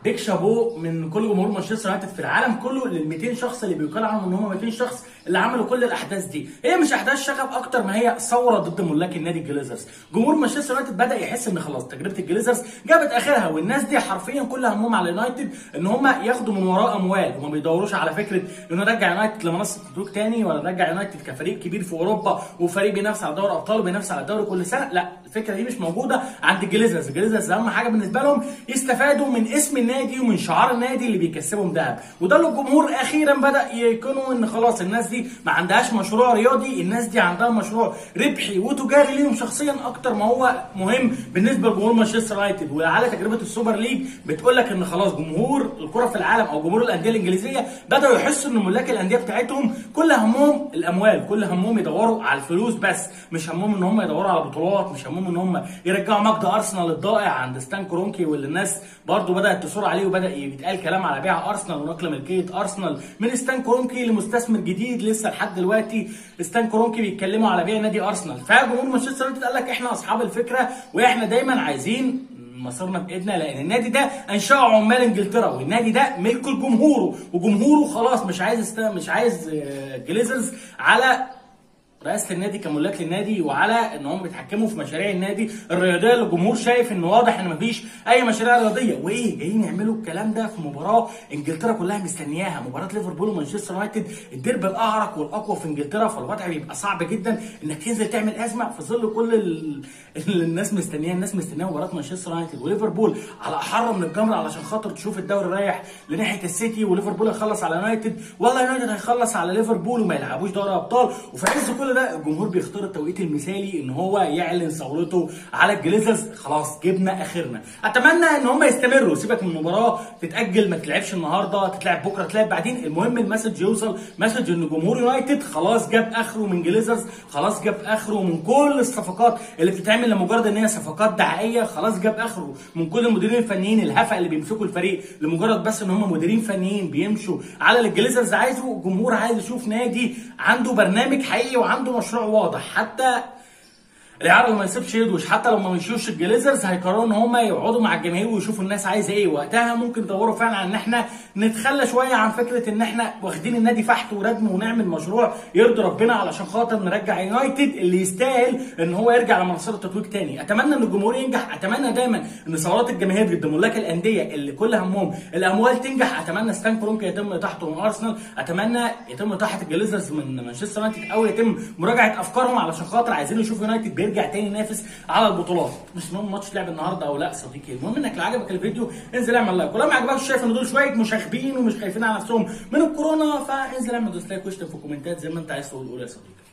بيك شابو من كل جمهور مانشستر يونايتد في العالم كله لل 200 شخص اللي بيقال عنهم ان هم 200 شخص اللي عملوا كل الاحداث دي هي مش احداث شغب اكتر ما هي ثوره ضد ملاك النادي الجليزرز جمهور مانشستر يونايتد بدا يحس ان خلاص تجربه الجليزرز جابت اخرها والناس دي حرفيا كل همهم على اليونايتد ان هم ياخدوا من وراه اموال وما بيدوروش على فكره انه نرجع يونايتد لمنصه التتويج تاني ولا نرجع يونايتد كفريق كبير في اوروبا وفريق بينافس على دوري ابطال وبينافس على الدوري كل سنه لا الفكره دي مش موجوده عند الجليزرز الجليزرز اهم حاجه بالنسبه لهم يستفادوا من اسم النادي ومن شعار النادي اللي بيكسبهم ذهب وده اللي الجمهور اخيرا بدا يكونوا ان خلاص الناس دي ما عندهاش مشروع رياضي الناس دي عندها مشروع ربحي وتجاري ليهم شخصيا اكتر ما هو مهم بالنسبه لجمهور مانشستر يونايتد وعلى تجربه السوبر ليج بتقول لك ان خلاص جمهور الكره في العالم او جمهور الانديه الانجليزيه بداوا يحسوا ان ملاك الانديه بتاعتهم كل همهم الاموال كل همهم يدوروا على الفلوس بس مش همهم ان هم يدوروا على بطولات مش همهم ان هم يرجعوا مجد ارسنال الضائع عند ستان كرونكي واللي الناس برضو بدات تصور عليه وبدا يتقال كلام على بيع ارسنال ونقل ملكيه ارسنال من ستان كرونكي لمستثمر جديد لسه لحد دلوقتي ستان كرونكي بيتكلموا على بيع نادي ارسنال فجمهور مانشستر يونايتد قال لك احنا اصحاب الفكره واحنا دايما عايزين مصيرنا بايدنا لان النادي ده انشاه عمال انجلترا والنادي ده ملك لجمهوره وجمهوره خلاص مش عايز است... مش عايز جليزرز على رئاسه النادي كملاك للنادي وعلى ان هم بيتحكموا في مشاريع النادي الرياضيه اللي الجمهور شايف ان واضح ان مفيش اي مشاريع رياضيه وايه جايين يعملوا الكلام ده في مباراه انجلترا كلها مستنياها مباراه ليفربول ومانشستر يونايتد الديربي الاعرق والاقوى في انجلترا فالوضع بيبقى صعب جدا انك تنزل تعمل ازمه في ظل كل اللي الناس مستنياه الناس مستنيه مباراه مانشستر يونايتد وليفربول على احر من الجمر علشان خاطر تشوف الدوري رايح لناحيه السيتي وليفربول هيخلص على يونايتد ولا يونايتد هيخلص على ليفربول وما يلعبوش دوري ابطال وفي عز كل ده الجمهور بيختار التوقيت المثالي ان هو يعلن ثورته على الجليزرز خلاص جبنا اخرنا اتمنى ان هم يستمروا سيبك من المباراه تتاجل ما تلعبش النهارده تتلعب بكره تلعب بعدين المهم المسج يوصل مسج ان جمهور يونايتد خلاص جاب اخره من جليزرز خلاص جاب اخره من كل الصفقات اللي بتتعمل لمجرد ان هي صفقات دعائيه خلاص جاب اخره من كل المديرين الفنيين الهفا اللي بيمسكوا الفريق لمجرد بس ان هم مديرين فنيين بيمشوا على اللي الجليزرز عايزه الجمهور عايز يشوف نادي عنده برنامج حقيقي وعنده مشروع واضح حتى الاعاره اللي ما يسيبش يدوش حتى لو ما مشيوش الجليزرز هيقرروا ان هم يقعدوا مع الجماهير ويشوفوا الناس عايزه ايه وقتها ممكن يدوروا فعلا عن ان احنا نتخلى شويه عن فكره ان احنا واخدين النادي فحت وردم ونعمل مشروع يرضي ربنا علشان خاطر نرجع يونايتد اللي يستاهل ان هو يرجع لمنصه التتويج تاني اتمنى ان الجمهور ينجح اتمنى دايما ان ثورات الجماهير ضد ملاك الانديه اللي كل همهم الاموال تنجح اتمنى ستان كرونكي يتم اطاحته من ارسنال اتمنى يتم اطاحه الجليزرز من مانشستر يونايتد او يتم مراجعه افكارهم علشان خاطر عايزين نشوف يونايتد بيرجع تاني ينافس على البطولات مش مهم ماتش لعب النهارده او لا صديقي المهم انك لو عجبك الفيديو انزل اعمل لايك ولو ما عجبكش شايف ان دول شويه مشاغبين ومش خايفين على نفسهم من الكورونا فانزل اعمل ديسلايك واشتم في الكومنتات زي ما انت عايز تقول قول يا صديقي